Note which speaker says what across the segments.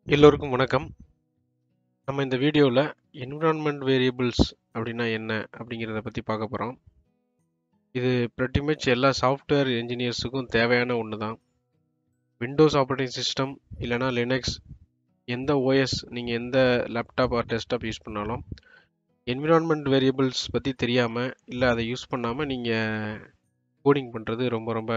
Speaker 1: எல்லோருக்கும் வணக்கம் நம்ம இந்த வீடியோவில் என்விரான்மெண்ட் வேரியபிள்ஸ் அப்படின்னா என்ன அப்படிங்கிறத பற்றி பார்க்க போகிறோம் இது pretty much எல்லா சாஃப்ட்வேர் என்ஜினியர்ஸுக்கும் தேவையான ஒன்று தான் விண்டோஸ் ஆப்ரேட்டிங் சிஸ்டம் இல்லைனா லினக்ஸ் எந்த ஓஎஸ் நீங்கள் எந்த லேப்டாப் ஆர் டெஸ்க்டாப் யூஸ் பண்ணாலும் என்விரான்மெண்ட் வேரியபிள்ஸ் பற்றி தெரியாமல் இல்லை அதை யூஸ் பண்ணாமல் நீங்கள் கோடிங் பண்ணுறது ரொம்ப ரொம்ப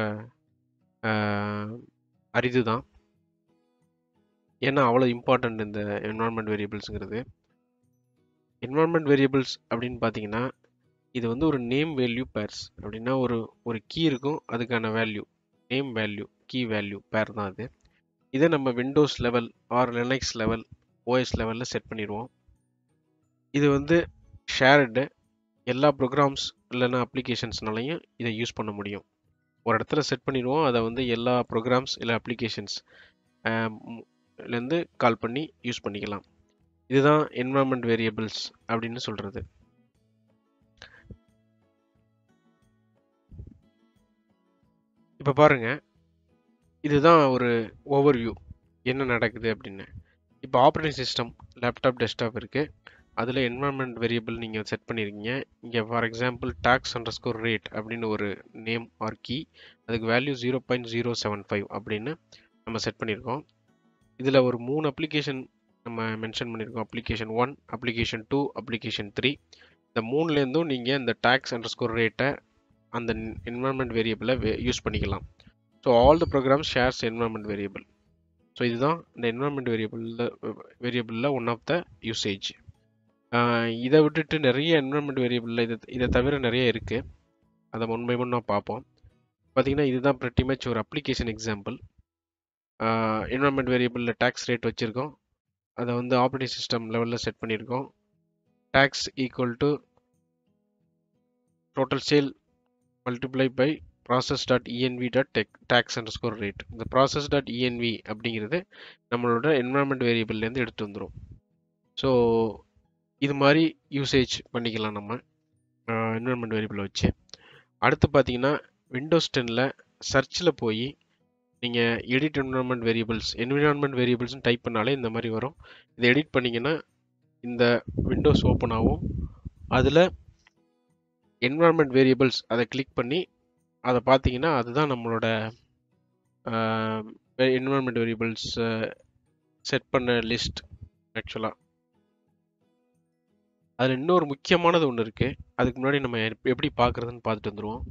Speaker 1: அரிது தான் ஏன்னா அவ்வளோ இம்பார்ட்டண்ட் இந்த என்வரான்மெண்ட் வேரியபிள்ஸுங்கிறது என்வரான்மெண்ட் வேரியபிள்ஸ் அப்படின்னு பார்த்தீங்கன்னா இது வந்து ஒரு நேம் வேல்யூ பேர்ஸ் அப்படின்னா ஒரு ஒரு கீ இருக்கும் அதுக்கான value name value key value pair தான் அது இதை நம்ம Windows level or Linux level OS லெவலில் செட் பண்ணிடுவோம் இது வந்து ஷேர்டு எல்லா ப்ரோக்ராம்ஸ் இல்லைன்னா அப்ளிகேஷன்ஸ்னாலையும் இதை யூஸ் பண்ண முடியும் ஒரு இடத்துல செட் பண்ணிடுவோம் அதை வந்து எல்லா ப்ரோக்ராம்ஸ் இல்லை அப்ளிகேஷன்ஸ் லேருந்து கால் பண்ணி யூஸ் பண்ணிக்கலாம் இதுதான் என்வரான்மெண்ட் வேரியபிள்ஸ் அப்படின்னு சொல்கிறது இப்போ பாருங்க இதுதான் ஒரு ஓவர்வியூ என்ன நடக்குது அப்படின்னு இப்போ ஆப்ரேட்டிங் சிஸ்டம் லேப்டாப் டெஸ்க்டாப் இருக்குது அதில் என்வரான்மெண்ட் வேரியபிள் நீங்கள் செட் பண்ணியிருக்கீங்க இங்கே for example tax underscore rate அப்படின்னு ஒரு நேம் ஆர் கீ அதுக்கு value zero point zero seven five அப்படின்னு நம்ம செட் பண்ணியிருக்கோம் இதில் ஒரு மூணு அப்ளிகேஷன் நம்ம மென்ஷன் பண்ணியிருக்கோம் application one application two application three இந்த மூணுலேருந்தும் நீங்கள் இந்த டேக்ஸ் அண்டர் ஸ்கோர் ரேட்டை அந்த என்வரான்மெண்ட் வேரியபிளை யூஸ் பண்ணிக்கலாம் so all the programs shares environment variable so இதுதான் இந்த என்வரான்மெண்ட் வேரியபிளில் வேரியபிளில் ஒன் ஆஃப் த யூசேஜ் இதை விட்டுட்டு நிறைய என்வரான்மெண்ட் வேரியபிளில் இதை இதை தவிர நிறைய இருக்குது அதை ஒன் பை ஒன்னாக பார்ப்போம் பார்த்தீங்கன்னா இதுதான் ப்ரெட்டி மச் ஒரு அப்ளிகேஷன் எக்ஸாம்பிள் என்வரான்மெண்ட் வேரியபிளில் டேக்ஸ் ரேட் வச்சுருக்கோம் அதை வந்து ஆப்ரேட்டிங் சிஸ்டம் லெவலில் செட் பண்ணியிருக்கோம் tax equal to total sale multiply by process dot env dot tech tax underscore rate இந்த ப்ராசஸ் டாட் இஎன்வி அப்படிங்கிறது நம்மளோட என்வரான்மெண்ட் வேரியபிள்லேருந்து எடுத்து வந்துடும் ஸோ இது மாதிரி யூசேஜ் பண்ணிக்கலாம் நம்ம என்வரான்மெண்ட் வேரியபிளை வச்சு அடுத்து பார்த்தீங்கன்னா விண்டோஸ் டென்னில் சர்ச்சில் போய் நீங்கள் எடிட் என்விரான்மெண்ட் வேரியபிள்ஸ் என்விரான்மெண்ட் வேரியபிள்ஸ்னு டைப் பண்ணாலே இந்த மாதிரி வரும் இதை எடிட் பண்ணிங்கன்னா இந்த விண்டோஸ் ஓப்பன் ஆகும் அதில் என்விரான்மெண்ட் வேரியபிள்ஸ் அதை கிளிக் பண்ணி அதை பார்த்தீங்கன்னா அதுதான் நம்மளோட என்விரான்மெண்ட் வேரியபிள்ஸ் செட் பண்ண லிஸ்ட் ஆக்சுவலாக அதில் இன்னொரு முக்கியமானது ஒன்று இருக்குது அதுக்கு முன்னாடி நம்ம எப்படி பார்க்குறதுன்னு பார்த்துட்டு வந்துடுவோம்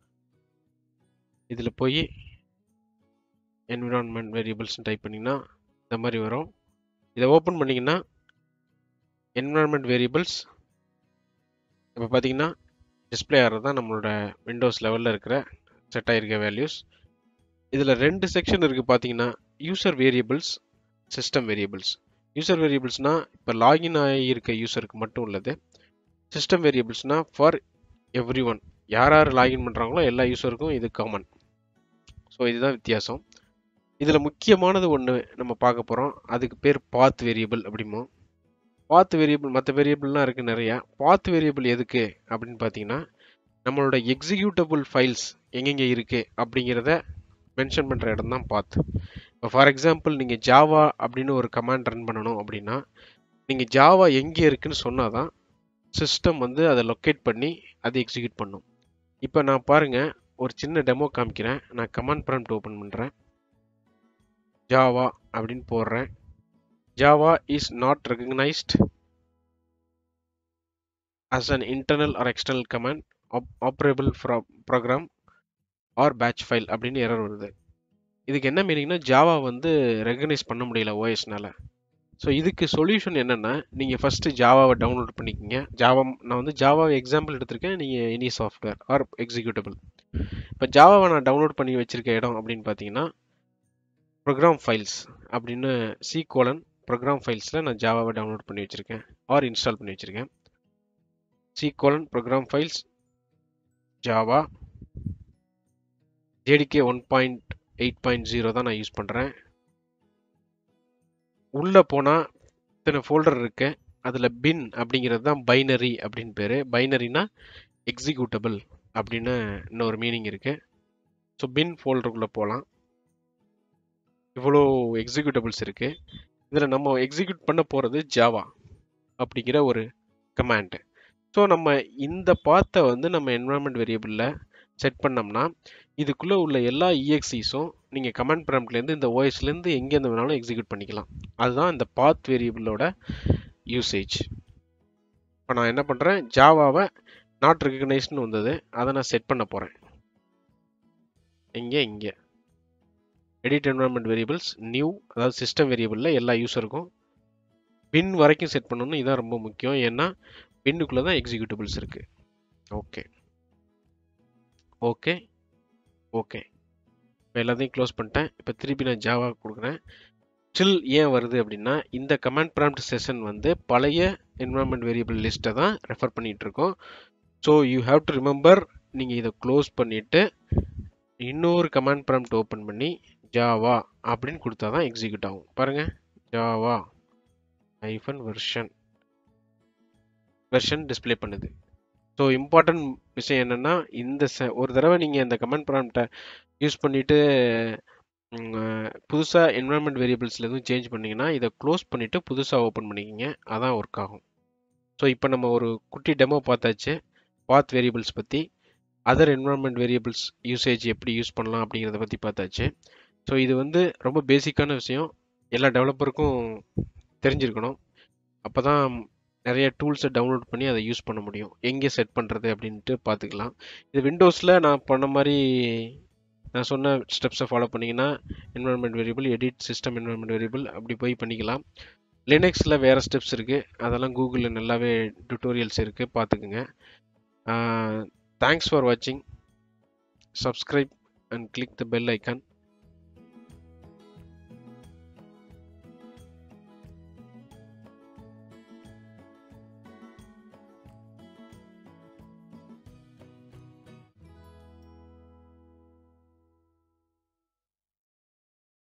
Speaker 1: இதில் போய் என்விரான்மெண்ட் வேரியபிள்ஸ்னு டைப் பண்ணிங்கன்னா இந்த மாதிரி வரும் இதை ஓப்பன் பண்ணிங்கன்னா என்விரான்மெண்ட் வேரியபிள்ஸ் இப்போ பார்த்தீங்கன்னா டிஸ்பிளே ஆகிறது தான் நம்மளோட விண்டோஸ் லெவலில் இருக்கிற செட் ஆகிருக்க வேல்யூஸ் இதில் ரெண்டு செக்ஷன் இருக்குது பார்த்தீங்கன்னா user variables system variables user வேரியபிள்ஸ்னால் இப்போ லாகின் ஆகியிருக்க யூசருக்கு மட்டும் உள்ளது சிஸ்டம் வேரியபிள்ஸ்னால் ஃபார் எவ்ரி ஒன் யார் யார் லாகின் பண்ணுறாங்களோ எல்லா யூசருக்கும் இது காமன் ஸோ இதுதான் வித்தியாசம் இதில் முக்கியமானது ஒன்று நம்ம பார்க்க போகிறோம் அதுக்கு பேர் பாத் வேரியபிள் அப்படிமோ பாத் வேரியபிள் மற்ற வேரியபிள்லாம் இருக்குது நிறையா பாத் வேரியபிள் எதுக்கு அப்படின்னு பார்த்தீங்கன்னா நம்மளோட எக்ஸிக்யூட்டபிள் ஃபைல்ஸ் எங்கெங்கே இருக்குது அப்படிங்கிறத மென்ஷன் பண்ணுற இடம் தான் பாத் இப்போ ஃபார் எக்ஸாம்பிள் நீங்கள் ஜாவா அப்படின்னு ஒரு கமாண்ட் ரன் பண்ணணும் அப்படின்னா நீங்கள் ஜாவா எங்கே இருக்குன்னு சொன்னால் தான் சிஸ்டம் வந்து அதை லொக்கேட் பண்ணி அதை எக்ஸிக்யூட் பண்ணும் இப்போ நான் பாருங்கள் ஒரு சின்ன டெமோ காமிக்கிறேன் நான் கமாண்ட் ப்ராம்ப்ட் ஓப்பன் பண்ணுறேன் ஜாவா அப்படின்னு போடுறேன் Java is not recognised as an internal or external command operable program or batch file அப்படின்னு எரர் வருது இதுக்கு என்ன மீனிங்னா ஜாவா வந்து ரெகனைஸ் பண்ண முடியல ஓஎஸ்னால ஸோ இதுக்கு சொல்யூஷன் என்னென்னா நீங்கள் ஃபஸ்ட்டு ஜாவாவை டவுன்லோட் பண்ணிக்கோங்க ஜாவா நான் வந்து ஜாவாவை எக்ஸாம்பிள் எடுத்திருக்கேன் நீங்கள் எனி சாஃப்ட்வேர் ஆர் எக்ஸிக்யூட்டபிள் இப்போ ஜாவாவை நான் டவுன்லோட் பண்ணி வச்சுருக்க இடம் அப்படின்னு பார்த்தீங்கன்னா ப்ரோக்ராம் ஃபைல்ஸ் அப்படின்னு சி கோலன் ப்ரோக்ராம் ஃபைல்ஸில் நான் ஜாவாவை டவுன்லோட் பண்ணி வச்சுருக்கேன் ஆர் இன்ஸ்டால் பண்ணி வச்சுருக்கேன் C colon program files Java JDK one point eight point zero தான் நான் யூஸ் பண்ணுறேன் உள்ளே போனால் இத்தனை ஃபோல்டர் இருக்கு அதில் பின் அப்படிங்கிறது தான் பைனரி அப்படின்னு பேர் பைனரினா எக்ஸிக்யூட்டபிள் அப்படின்னு இன்னொரு மீனிங் இருக்குது ஸோ பின் ஃபோல்டருக்குள்ளே போகலாம் இவ்வளோ எக்ஸிக்யூட்டபிள்ஸ் இருக்குது இதில் நம்ம எக்ஸிக்யூட் பண்ண போகிறது ஜாவா அப்படிங்கிற ஒரு கமாண்டு ஸோ நம்ம இந்த பாத்தை வந்து நம்ம என்வரான்மெண்ட் வேரியபிளில் செட் பண்ணோம்னா இதுக்குள்ளே உள்ள எல்லா இஎக்ஸிஸும் நீங்கள் கமாண்ட் ப்ராம்ப்ட்லேருந்து இந்த ஓஎஸ்லேருந்து எங்கேருந்து வேணாலும் எக்ஸிக்யூட் பண்ணிக்கலாம் அதுதான் இந்த பாத் வேரியபிளோட யூசேஜ் இப்போ நான் என்ன பண்ணுறேன் ஜாவாவை நாட் ரெகக்னைஸ்னு வந்தது அதை நான் செட் பண்ண போகிறேன் இங்கே இங்கே எடிட் என்வரான்மெண்ட் வேரியபிள்ஸ் நியூ அதாவது சிஸ்டம் வேரியபிளில் எல்லா யூஸருக்கும் பின் வரைக்கும் செட் பண்ணணும் இதான் ரொம்ப முக்கியம் ஏன்னா பின்னுக்குள்ளே தான் எக்ஸிக்யூட்டிபிள்ஸ் இருக்குது ஓகே ஓகே ஓகே இப்போ எல்லாத்தையும் க்ளோஸ் பண்ணிட்டேன் இப்போ திருப்பி நான் ஜாவா கொடுக்குறேன் ஸ்டில் ஏன் வருது அப்படின்னா இந்த கமாண்ட் ப்ராம்ப்ட் செஷன் வந்து பழைய என்வரான்மெண்ட் வேரியபிள் லிஸ்ட்டை தான் ரெஃபர் பண்ணிகிட்டு இருக்கோம் so you have to remember நீங்கள் இதை க்ளோஸ் பண்ணிவிட்டு இன்னொரு கமாண்ட் ப்ராம்ப்ட் ஓப்பன் பண்ணி ஜாவா அப்படின்னு கொடுத்தா தான் எக்ஸிக்யூட் ஆகும் பாருங்கள் Java hyphen version version display பண்ணுது ஸோ இம்பார்ட்டன்ட் விஷயம் என்னென்னா இந்த ச ஒரு தடவை நீங்கள் இந்த கமெண்ட் ப்ராம்ப்டை யூஸ் பண்ணிவிட்டு புதுசாக என்வரான்மெண்ட் வேரியபிள்ஸில் எதுவும் சேஞ்ச் பண்ணிங்கன்னா இதை க்ளோஸ் பண்ணிவிட்டு புதுசாக ஓப்பன் பண்ணிக்கிங்க அதான் ஒர்க் ஆகும் ஸோ இப்போ நம்ம ஒரு குட்டி டெமோ பார்த்தாச்சு பாத் வேரியபிள்ஸ் பற்றி அதர் என்வரான்மெண்ட் வேரியபிள்ஸ் யூசேஜ் எப்படி யூஸ் பண்ணலாம் அப்படிங்கிறத பற்றி பார்த்தாச்சு ஸோ இது வந்து ரொம்ப பேசிக்கான விஷயம் எல்லா டெவலப்பருக்கும் தெரிஞ்சிருக்கணும் அப்போ தான் நிறைய டூல்ஸை டவுன்லோட் பண்ணி அதை யூஸ் பண்ண முடியும் எங்கே செட் பண்ணுறது அப்படின்ட்டு பார்த்துக்கலாம் இது விண்டோஸில் நான் பண்ண மாதிரி நான் சொன்ன ஸ்டெப்ஸை ஃபாலோ பண்ணிங்கன்னா environment variable edit system environment variable அப்படி போய் பண்ணிக்கலாம் லினக்ஸில் வேறு ஸ்டெப்ஸ் இருக்குது அதெல்லாம் கூகுளில் நல்லாவே டுட்டோரியல்ஸ் இருக்குது பார்த்துக்குங்க தேங்க்ஸ் ஃபார் வாட்சிங் subscribe and click the bell icon